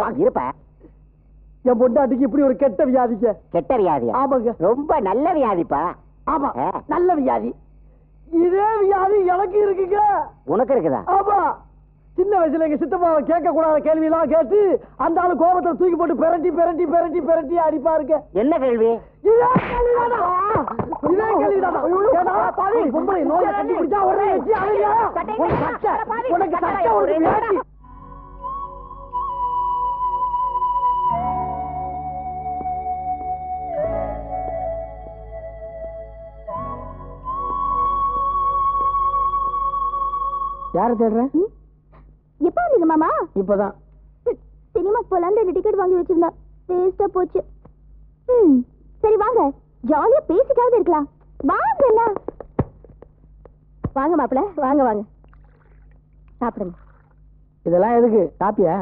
இருப்ப என் பொண்டாட்டிக்கு இப்படி ஒரு கெட்ட வியாதிக்க கெட்ட வியாதியா ஆமாங்க ரொம்ப நல்ல வியாதிப்பா ஆமா ஆ. நல்ல வியாதி இதே வியாதி எனக்கு இருக்குங்க உனக்கு இருக்குதா ஆமா சின்ன வயசுல எங்க சித்தப்பாவை கேட்க கூடாத கேள்வி எல்லாம் கேட்டு அந்த ஆளு கோபத்தை தூக்கி போட்டு பெரட்டி பெரட்டி பெரட்டி பெரட்டி அடிப்பாருங்க என்ன கேள்வி இதே கேள்விதானா? இதே கேள்விதானா? ஏடா, பாவி, பொம்பளை நோயை கண்டுபிடிச்சா உடனே வச்சு அழுகியா? உனக்கு சட்டை, உனக்கு சட்டை, உனக்கு வேட்டி. யாரை தேடுற எப்போ வந்தீங்க மாமா இப்பதான் சினிமாக்கு போலான்னு ரெண்டு டிக்கெட் வாங்கி வச்சிருந்தேன் வேஸ்டா போச்சு ம் சரி வாங்க ஜாலியா பேசிட்டாவது இருக்கலாம் வாங்க என்ன வாங்க மாப்பிள்ள வாங்க வாங்க சாப்பிடுங்க இதெல்லாம் எதுக்கு காப்பியா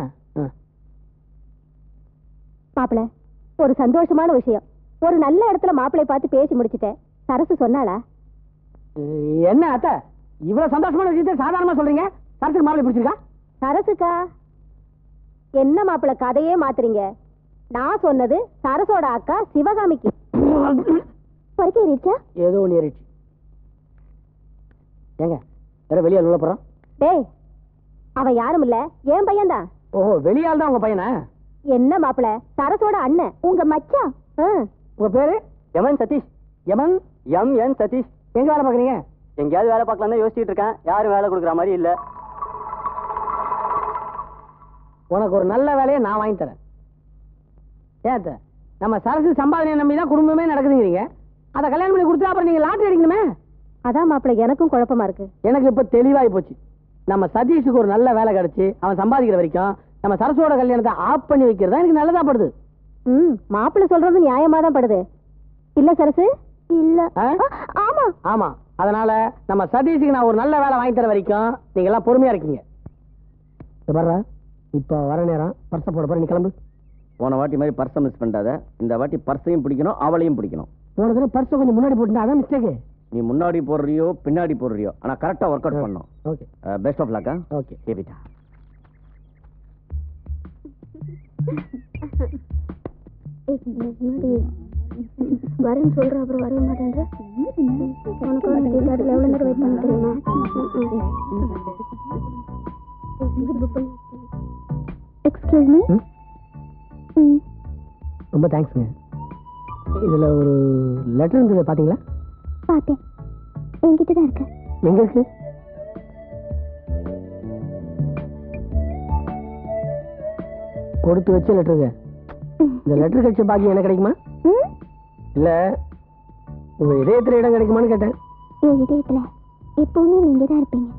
மாப்பிள்ள ஒரு சந்தோஷமான விஷயம் ஒரு நல்ல இடத்துல மாப்பிள்ளை பார்த்து பேசி முடிச்சிட்டேன் சரசு சொன்னாளா என்ன அத்தை இவ்வளவு சந்தோஷமான விஷயத்தை சாதாரணமா சொல்றீங்க சரசுக்கு மாலை பிடிச்சிருக்கா சரசுக்கா என்ன மாப்பிள்ள கதையே மாத்துறீங்க நான் சொன்னது சரசோட அக்கா சிவகாமிக்கு பறிக்க ஏறிடுச்சா ஏதோ ஒன்று ஏறிடுச்சு ஏங்க வேற வெளியால் உள்ள போறோம் டேய் அவன் யாரும் இல்ல என் பையன்தான் ஓஹோ வெளியால் தான் உங்க பையனா என்ன மாப்பிள சரசோட அண்ணன் உங்க மச்சான் ஆ. உங்க பேரு யமன் சதீஷ் யமன் எம் என் சதீஷ் எங்க வேலை பாக்குறீங்க எங்கேயாவது வேலை பார்க்கலாம் தான் யோசிச்சுட்டு இருக்கேன் யாரும் வேலை கொடுக்குற மாதிரி இல்ல உனக்கு ஒரு நல்ல வேலையை நான் வாங்கி தரேன் ஏத்த நம்ம சரசு சம்பாதனையை நம்பி தான் குடும்பமே நடக்குதுங்கிறீங்க அதை கல்யாணம் பண்ணி கொடுத்தா அப்புறம் நீங்க லாட்டரி அடிக்கணுமே அதான் மாப்பிள எனக்கும் குழப்பமா இருக்கு எனக்கு இப்ப தெளிவாகி போச்சு நம்ம சதீஷுக்கு ஒரு நல்ல வேலை கிடைச்சு அவன் சம்பாதிக்கிற வரைக்கும் நம்ம சரசோட கல்யாணத்தை ஆஃப் பண்ணி வைக்கிறது தான் எனக்கு நல்லதா படுது ம் மாப்பிள சொல்றது நியாயமா தான் படுது இல்ல சரசு இல்ல ஆ? ஆமா ஆமா அதனால நம்ம சதீஷுக்கு நான் ஒரு நல்ல வேலை வாங்கி தர வரைக்கும் நீங்க எல்லாம் பொறுமையா இருக்கீங்க இங்க பாருடா இப்ப வர நேரம் பர்ஸ போட போற நீ கிளம்பு போன வாட்டி மாதிரி பர்ஸை மிஸ் பண்ணாத இந்த வாட்டி பர்ஸையும் பிடிக்கணும் அவளையும் பிடிக்கணும் போன தடவை பர்ஸ கொஞ்சம் முன்னாடி போட்டு அதான் மிஸ்டேக் நீ முன்னாடி போடுறியோ பின்னாடி போடுறியோ ஆனா கரெக்டா ஒர்க் அவுட் பண்ணும் ஓகே பெஸ்ட் ஆஃப் லக்கா ஓகே கேபிட்டா வரேன்னு சொல்ற அப்புறம் வரவே மாட்டேன்ற உனக்கு ஒரு தீபாவளியில் எவ்வளோ நேரம் வெயிட் பண்ண தெரியுமா எக்ஸ்கியூஸ் மீ ம்? ரொம்ப தேங்க்ஸ்ங்க இதுல ஒரு லெட்டர் இருந்தது பாத்தீங்களா பார்த்தேன் என்கிட்ட தான் இருக்கு எங்க இருக்கு கொடுத்து வச்ச லெட்டருங்க இந்த லெட்டர் கட்சி பாக்கி எனக்கு கிடைக்குமா ம் இல்ல உங்க இதயத்துல இடம் கிடைக்குமான்னு கேட்டேன் என் இதயத்துல எப்பவுமே நீங்க தான் இருப்பீங்க